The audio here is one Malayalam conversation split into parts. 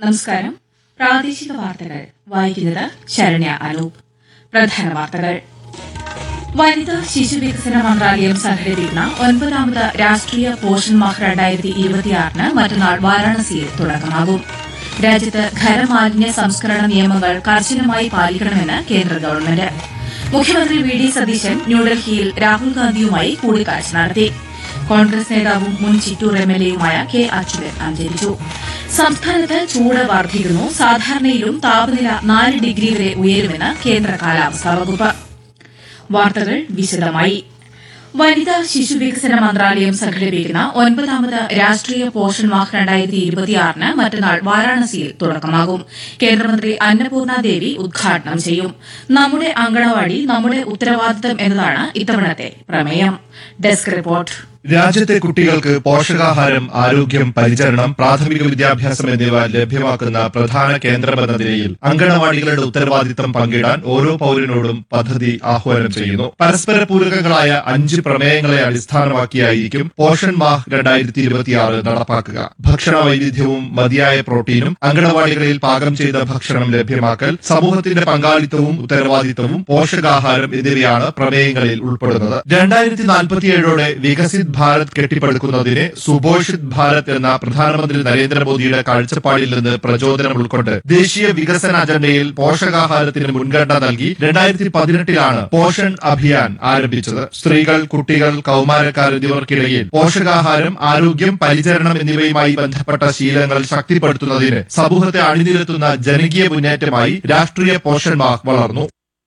നമസ്കാരം പ്രാദേശിക വാർത്തകൾ വായിക്കുന്നത് ശരണ്യ അനൂപ് പ്രധാന വാർത്തകൾ വനിതാ ശിശു വികസന മന്ത്രാലയം സംഘടിപ്പിക്കുന്ന ഒൻപതാമത് രാഷ്ട്രീയ പോഷൺ മാഹ് രണ്ടായിരത്തി ഇരുപത്തിയാറിന് മറ്റന്നാൾ വാരാണസിയിൽ തുടക്കമാകും രാജ്യത്ത് ഖരമാലിന്യ സംസ്കരണ നിയമങ്ങൾ കർശനമായി പാലിക്കണമെന്ന് കേന്ദ്ര ഗവൺമെന്റ് മുഖ്യമന്ത്രി വി ഡി സതീശൻ ന്യൂഡൽഹിയിൽ രാഹുൽ ഗാന്ധിയുമായി കൂടിക്കാഴ്ച നടത്തി കോൺഗ്രസ് നേതാവും മുൻ ചിറ്റൂർ എം എൽ എയുമായ കെ അച്യുതൻ അന്തരിച്ചു സംസ്ഥാനത്ത് ചൂട് വർദ്ധിക്കുന്നു സാധാരണയിലും താപനില നാല് ഡിഗ്രി വരെ ഉയരുമെന്ന് കേന്ദ്ര കാലാവസ്ഥാ വകുപ്പ് വാർത്തകൾ വിശദമായി വനിതാ ശിശു വികസന മന്ത്രാലയം സംഘടിപ്പിക്കുന്ന ഒൻപതാമത് രാഷ്ട്രീയ പോഷൺ മാഹ് രണ്ടായിരത്തി ഇരുപത്തിയാറിന് മറ്റന്നാൾ വാരാണസിയിൽ തുടക്കമാകും കേന്ദ്രമന്ത്രി അന്നപൂർണ ദേവി ഉദ്ഘാടനം ചെയ്യും നമ്മുടെ അങ്കണവാടി നമ്മുടെ ഉത്തരവാദിത്തം എന്നതാണ് ഇത്തവണത്തെ പ്രമേയം ഡെസ്ക് റിപ്പോർട്ട് രാജ്യത്തെ കുട്ടികൾക്ക് പോഷകാഹാരം ആരോഗ്യം പരിചരണം പ്രാഥമിക വിദ്യാഭ്യാസം എന്നിവ ലഭ്യമാക്കുന്ന പ്രധാന കേന്ദ്രമെന്ന നിലയിൽ അങ്കണവാടികളുടെ ഉത്തരവാദിത്തം പങ്കിടാൻ ഓരോ പൌരനോടും പദ്ധതി ആഹ്വാനം ചെയ്യുന്നു പരസ്പര പൂരകങ്ങളായ അഞ്ച് പ്രമേയങ്ങളെ അടിസ്ഥാനമാക്കിയായിരിക്കും പോഷൺ മാഹ് രണ്ടായിരത്തി ഇരുപത്തിയാറ് നടപ്പാക്കുക ഭക്ഷണ വൈവിധ്യവും മതിയായ പ്രോട്ടീനും അങ്കണവാടികളിൽ പാകം ചെയ്ത ഭക്ഷണം ലഭ്യമാക്കൽ സമൂഹത്തിന്റെ പങ്കാളിത്തവും ഉത്തരവാദിത്തവും പോഷകാഹാരം എന്നിവയാണ് പ്രമേയങ്ങളിൽ ഉൾപ്പെടുന്നത് രണ്ടായിരത്തി നാൽപ്പത്തിയേഴോടെ വികസിത് ഭാരത് കെട്ടിപ്പടുക്കുന്നതിന് സുപോഷിത് ഭാരത് എന്ന പ്രധാനമന്ത്രി നരേന്ദ്രമോദിയുടെ കാഴ്ചപ്പാടിൽ നിന്ന് പ്രചോദനം ഉൾക്കൊണ്ട് ദേശീയ വികസന അജണ്ടയിൽ പോഷകാഹാരത്തിന് മുൻഗണന നൽകി രണ്ടായിരത്തി പതിനെട്ടിലാണ് പോഷൺ അഭിയാൻ ആരംഭിച്ചത് സ്ത്രീകൾ കുട്ടികൾ കൌമാരക്കാർ എന്നിവർക്കിടയിൽ പോഷകാഹാരം ആരോഗ്യം പരിചരണം എന്നിവയുമായി ബന്ധപ്പെട്ട ശീലങ്ങൾ ശക്തിപ്പെടുത്തുന്നതിന് സമൂഹത്തെ അണിനിരത്തുന്ന ജനകീയ മുന്നേറ്റമായി രാഷ്ട്രീയ പോഷൺ മാഹ് വളർന്നു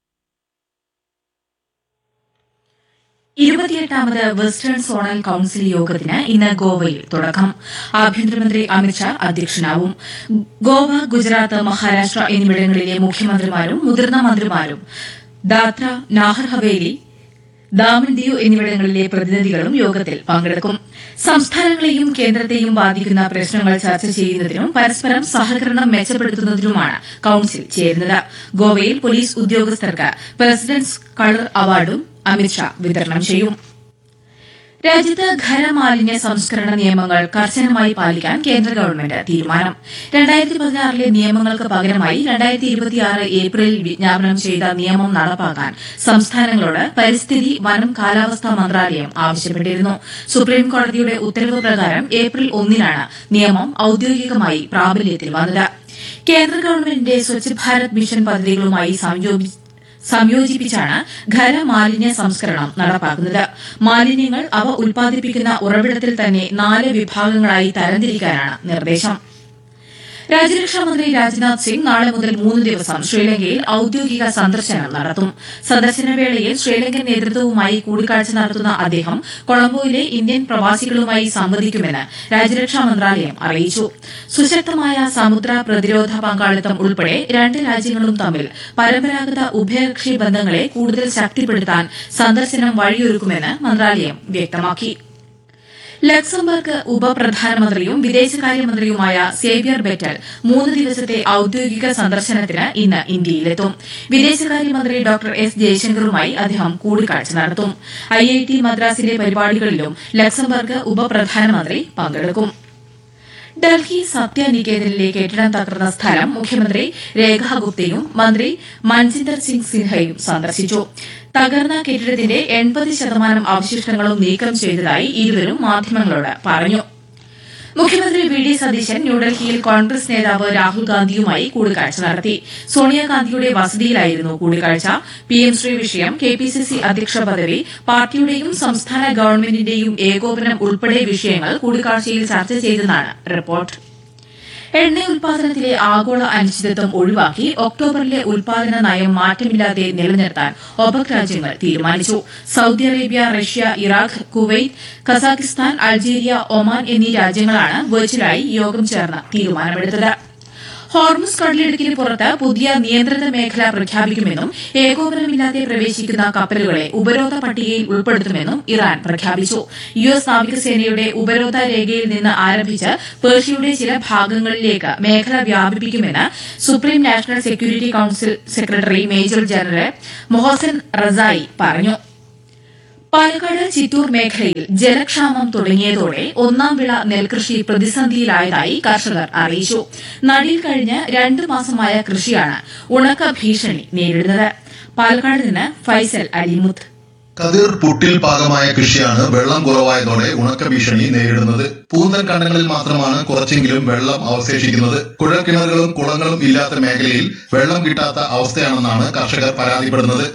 ഇരുപത്തിയെട്ടാമത് വെസ്റ്റേൺ സോണൽ കൌൺസിൽ യോഗത്തിന് ഇന്ന് ഗോവയിൽ തുടക്കം ആഭ്യന്തരമന്ത്രി അമിത്ഷാ അധ്യക്ഷനാവും ഗോവ ഗുജറാത്ത് മഹാരാഷ്ട്ര എന്നിവിടങ്ങളിലെ മുഖ്യമന്ത്രിമാരും മുതിർന്ന മന്ത്രിമാരും ദാദ്ര നാഹർ ഹവേലി ദാമൻ ദിയു എന്നിവിടങ്ങളിലെ പ്രതിനിധികളും യോഗത്തിൽ പങ്കെടുക്കും സംസ്ഥാനങ്ങളെയും കേന്ദ്രത്തെയും ബാധിക്കുന്ന പ്രശ്നങ്ങൾ ചർച്ച ചെയ്യുന്നതിനും പരസ്പരം സഹകരണം മെച്ചപ്പെടുത്തുന്നതിനുമാണ് കൌൺസിൽ ചേരുന്നത് ഗോവയിൽ പോലീസ് ഉദ്യോഗസ്ഥർക്ക് പ്രസിഡന്റ്സ് കളർ അവാർഡും അമിത്ഷാ വിതരണം ചെയ്യും രാജ്യത്ത് ഖരമാലിന്യ സംസ്കരണ നിയമങ്ങൾ കർശനമായി പാലിക്കാൻ കേന്ദ്ര ഗവൺമെന്റ് തീരുമാനം രണ്ടായിരത്തി പതിനാറിലെ നിയമങ്ങൾക്ക് പകരമായി രണ്ടായിരത്തി ഇരുപത്തിയാറ് ഏപ്രിലിൽ വിജ്ഞാപനം ചെയ്ത നിയമം നടപ്പാക്കാൻ സംസ്ഥാനങ്ങളോട് പരിസ്ഥിതി വനം കാലാവസ്ഥാ മന്ത്രാലയം ആവശ്യപ്പെട്ടിരുന്നു സുപ്രീംകോടതിയുടെ ഉത്തരവ് പ്രകാരം ഏപ്രിൽ ഒന്നിനാണ് നിയമം ഔദ്യോഗികമായി പ്രാബല്യത്തിൽ വന്നത് കേന്ദ്ര ഗവൺമെന്റിന്റെ സ്വച്ഛ് ഭാരത് മിഷൻ പദ്ധതികളുമായി സംയോജിച്ച് സംയോജിപ്പിച്ചാണ് ഖരമാലിന്യ സംസ്കരണം നടപ്പാക്കുന്നത് മാലിന്യങ്ങൾ അവ ഉൽപ്പാദിപ്പിക്കുന്ന ഉറവിടത്തിൽ തന്നെ നാല് വിഭാഗങ്ങളായി തരംതിരിക്കാനാണ് നിർദ്ദേശം രാജ്യരക്ഷാമന്ത്രി രാജ്നാഥ് സിംഗ് നാളെ മുതൽ മൂന്ന് ദിവസം ശ്രീലങ്കയിൽ ഔദ്യോഗിക സന്ദർശനം നടത്തും സന്ദർശനവേളയിൽ ശ്രീലങ്കൻ നേതൃത്വവുമായി കൂടിക്കാഴ്ച നടത്തുന്ന അദ്ദേഹം കൊളംബോയിലെ ഇന്ത്യൻ പ്രവാസികളുമായി സംവദിക്കുമെന്ന് രാജ്യരക്ഷാ മന്ത്രാലയം അറിയിച്ചു സുശക്തമായ സമുദ്ര പ്രതിരോധ പങ്കാളിത്തം ഉൾപ്പെടെ രണ്ട് രാജ്യങ്ങളും തമ്മിൽ പരമ്പരാഗത ഉഭയകക്ഷി ബന്ധങ്ങളെ കൂടുതൽ ശക്തിപ്പെടുത്താൻ സന്ദർശനം വഴിയൊരുക്കുമെന്ന് മന്ത്രാലയം വ്യക്തമാക്കി ലക്സംബർഗ് ഉപപ്രധാനമന്ത്രിയും വിദേശകാര്യമന്ത്രിയുമായ സേവ്യർ ബെറ്റൽ മൂന്ന് ദിവസത്തെ ഔദ്യോഗിക സന്ദർശനത്തിന് ഇന്ന് ഇന്ത്യയിലെത്തും വിദേശകാര്യമന്ത്രി ഡോക്ടർ എസ് ജയശങ്കറുമായി അദ്ദേഹം കൂടിക്കാഴ്ച നടത്തും ഐഐടി മദ്രാസിലെ പരിപാടികളിലും ലക്സംബർഗ് ഉപപ്രധാനമന്ത്രി പങ്കെടുക്കും ഡൽഹി സത്യനികേതനിലെ കെട്ടിടം തകർന്ന സ്ഥലം മുഖ്യമന്ത്രി രേഖാ ഗുപ്തയും മന്ത്രി മൻജിന്ദർ സിംഗ് സിൻഹയും സന്ദർശിച്ചു തകർന്ന കെട്ടിടത്തിന്റെ എൺപത് ശതമാനം അവശിഷ്ടങ്ങളും നീക്കം ചെയ്തതായി ഇരുവരും മാധ്യമങ്ങളോട് പറഞ്ഞു മുഖ്യമന്ത്രി വി ഡി സതീശൻ ന്യൂഡൽഹിയിൽ കോൺഗ്രസ് നേതാവ് രാഹുൽ ഗാന്ധിയുമായി കൂടിക്കാഴ്ച നടത്തി സോണിയാഗാന്ധിയുടെ വസതിയിലായിരുന്നു കൂടിക്കാഴ്ച പിഎം ശ്രീ വിഷയം കെപിസിസി അധ്യക്ഷ പദവി പാർട്ടിയുടെയും സംസ്ഥാന ഗവൺമെന്റിന്റെയും ഏകോപനം ഉൾപ്പെടെ വിഷയങ്ങൾ കൂടിക്കാഴ്ചയിൽ ചർച്ച ചെയ്തെന്നാണ് റിപ്പോർട്ട് എണ്ണ ഉൽപാദനത്തിലെ ആഗോള അനിശ്ചിതത്വം ഒഴിവാക്കി ഒക്ടോബറിലെ ഉൽപാദന നയം മാറ്റമില്ലാതെ നിലനിർത്താൻ ഒപക് രാജ്യങ്ങൾ തീരുമാനിച്ചു Saudi Arabia Russia Iraq Kuwait Kazakhstan Algeria Oman എന്നീ രാജ്യങ്ങളാണ് വെർച്വലായി യോഗം ചേർന്ന് തീരുമാനമെടുത്തത് ഹോർമുസ് കടലിടുക്കിന് പുറത്ത് പുതിയ നിയന്ത്രിത മേഖല പ്രഖ്യാപിക്കുമെന്നും ഏകോപനമില്ലാതെ പ്രവേശിക്കുന്ന കപ്പലുകളെ ഉപരോധ പട്ടികയിൽ ഉൾപ്പെടുത്തുമെന്നും ഇറാൻ പ്രഖ്യാപിച്ചു യു എസ് നാവികസേനയുടെ ഉപരോധ രേഖയിൽ നിന്ന് ആരംഭിച്ച് പേർഷ്യയുടെ ചില ഭാഗങ്ങളിലേക്ക് മേഖല വ്യാപിപ്പിക്കുമെന്ന് supreme national security council secretary major general Mohsen Rezaei പറഞ്ഞു പാലക്കാട് ചിറ്റൂർ മേഖലയിൽ ജലക്ഷാമം തുടങ്ങിയതോടെ ഒന്നാം വിള നെൽകൃഷി പ്രതിസന്ധിയിലായതായി കർഷകർ അറിയിച്ചു നടിയിൽ കഴിഞ്ഞ് രണ്ട് മാസമായ കൃഷിയാണ് ഉണക്ക ഭീഷണി നേരിടുന്നത് പാലക്കാട് നിന്ന് ഫൈസൽ അലിമുത്ത് കതിർ പുട്ടിൽ പാകമായ കൃഷിയാണ് വെള്ളം കുറവായതോടെ ഉണക്ക ഭീഷണി നേരിടുന്നത് പൂന്തൻ കണ്ടങ്ങളിൽ മാത്രമാണ് കുറച്ചെങ്കിലും വെള്ളം അവശേഷിക്കുന്നത് കുഴൽക്കിണറുകളും കുളങ്ങളും ഇല്ലാത്ത മേഖലയിൽ വെള്ളം കിട്ടാത്ത അവസ്ഥയാണെന്നാണ് കർഷകർ പരാതിപ്പെടുന്നത്